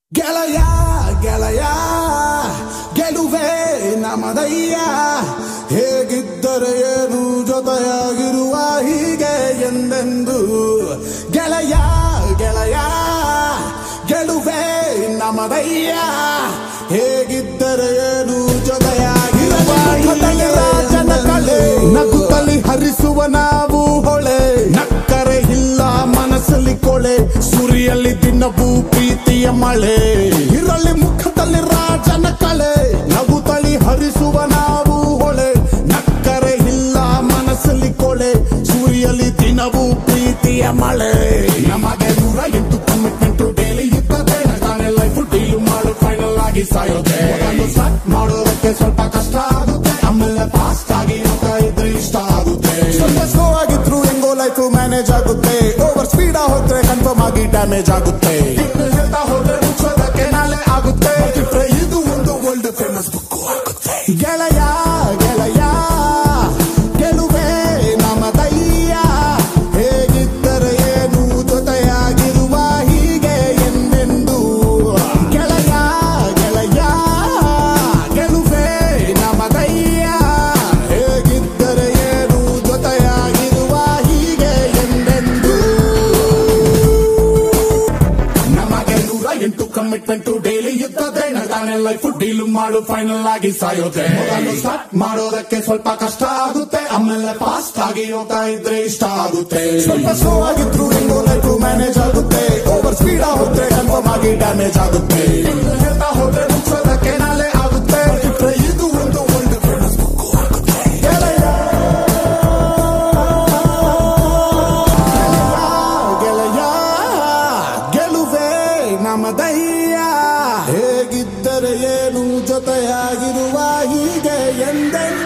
ಗೆಳೆಯ ಗೆಳೆಯ ಗೆಲುವೆ ನಮದಯ್ಯ ಹೇಗಿದ್ದರೆ ಏನು ಜೊತೆಯಾಗಿರುವ ಹೀಗೆ ಎಂದೆಂದು ಗೆಳೆಯ ಗೆಳೆಯ ಗೆಲುವೆ ನಮದಯ್ಯ ಹೇಗಿದ್ದರೆ ಏನು ಜೊತೆಯಾಗಿರುವ ಹೀಗೆ ರಾಜನ ಕಳೆ ನಗುತ್ತಲಿ ಹರಿಸುವ ನಾವು ಹೊಳೆ ನಕ್ಕರೆ ಇಲ್ಲ ಮನಸ್ಸಲ್ಲಿ ಕೊಳೆ ಸುರಿಯಲ್ಲಿ ದಿನವೂ ಪ್ರೀತಿಯ ಮಳೆ ಇರಲಿ ಮುಖದಲ್ಲಿ ರಾಜನ ಕಳೆ ನಗುತ್ತಲಿ ಹರಿಸುವ ನಾವು ಹೊಳೆ ನಕ್ಕರೆ ಇಲ್ಲ ಮನಸ್ಸಲ್ಲಿ ಕೊಳೆ ಸೂರ್ಯಲ್ಲಿ ದಿನವೂ ಪ್ರೀತಿಯ ಮಳೆ ನಮಗೆ ನೂರ ಎಂಟು ಕಮಿಟ್ಮೆಂಟ್ ಡೈಲಿ ಇರ್ತದೆ ತಾನೇ ಲೈಫ್ ಡೀಲ್ ಮಾಡು ಫೈನಲ್ ಆಗಿ ಸಾಯೋದೆ ಸ್ಟಾರ್ಟ್ ಮಾಡೋದಕ್ಕೆ ಸ್ವಲ್ಪ ಕಷ್ಟ ಆಗುತ್ತೆ ಆಮೇಲೆ ಫಾಸ್ಟ್ ಆಗಿ ಹೋಗ್ತಾ ಇದ್ರೆ ಇಷ್ಟ ಆಗುತ್ತೆ ಸ್ವಲ್ಪ ಸ್ಲೋ ಆಗಿದ್ರು ಹೆಂಗೋ ಲೈಫ್ ಮ್ಯಾನೇಜ್ ಆಗುತ್ತೆ ಓವರ್ ಸ್ಪೀಡ್ ಹೋದ್ರೆ ಕನ್ಫರ್ಮ್ ಆಗಿ ಡ್ಯಾಮೇಜ್ ಆಗುತ್ತೆ ಇನ್ನು ಹೇಳ್ತಾ ಹೋದ್ರೆ ಮುಚ್ಚೋದಕ್ಕೆ ನಾಳೆ ಆಗುತ್ತೆ ಬಿಟ್ರೆ ಇದು ಒಂದು ವರ್ಲ್ಡ್ ಫೇಮಸ್ ಬುಕ್ ಆಗುತ್ತೆ ಗೆಳೆಯ ಗೆಳೆಯ ಗೆಲುವೆ ನಮದಯ್ಯ ಹೇಗಿದ್ದರೆ ಏನು ಜೊತೆಯಾಗಿರುವ ಹೀಗೆ ಎಂದೆಂದು ಗೆಳೆಯ ಗೆಳೆಯ ಗೆಲುವೆ ನಮದಯ್ಯ ಹೇಗಿದ್ದರೆ ಏನು ಜೊತೆಯಾಗಿರುವ ಹೀಗೆ ಎಂದೆಂದು ನಮಗೆ ನೂರ ಎಂಟು ಕಮಿಟ್ಮೆಂಟ್ ಡೈಲಿ ಇರ್ತದೆ ನಗಾನೆ ಲೈಫ್ ಡೀಲ್ ಮಾಡು ಫೈನಲ್ ಆಗಿ ಸಾಯೋದೆ ಮೊದಲು ಸ್ಟಾರ್ಟ್ ಮಾಡೋದಕ್ಕೆ ಸ್ವಲ್ಪ ಕಷ್ಟ ಆಗುತ್ತೆ ಆಮೇಲೆ ಫಾಸ್ಟ್ ಆಗಿ ಹೋಗ್ತಾ ಇದ್ರೆ ಇಷ್ಟ ಆಗುತ್ತೆ ಸ್ವಲ್ಪ ಸ್ಲೋ ಆಗಿದ್ರು ಹೆಂಗೋ ಲೈಫ್ ಮ್ಯಾನೇಜ್ ಆಗುತ್ತೆ ಓವರ್ ಸ್ಪೀಡ್ ಹೋದ್ರೆ ಕನ್ಫರ್ಮ್ ಆಗಿ ಡ್ಯಾಮೇಜ್ ಆಗುತ್ತೆ ಇನ್ನು ಹೇಳ್ತಾ ಹೋದ್ರೆ ಮುಚ್ಚೋದಕ್ಕೆ ನಾಳೆ ಆಗುತ್ತೆ ಬಿಟ್ರೆ ಇದು ಒಂದು ವರ್ಲ್ಡ್ ಫೇಮಸ್ ಬುಕ್ ಆಗುತ್ತೆ ಗೆಳೆಯ ಗೆಳೆಯ ಗೆಲುವೆ ನಮದಯ್ಯ ಹೇಗಿದ್ದರೆ ಏನು ಜೊತೆಯಾಗಿರುವ ಹೀಗೆ ಎಂದೆಂದು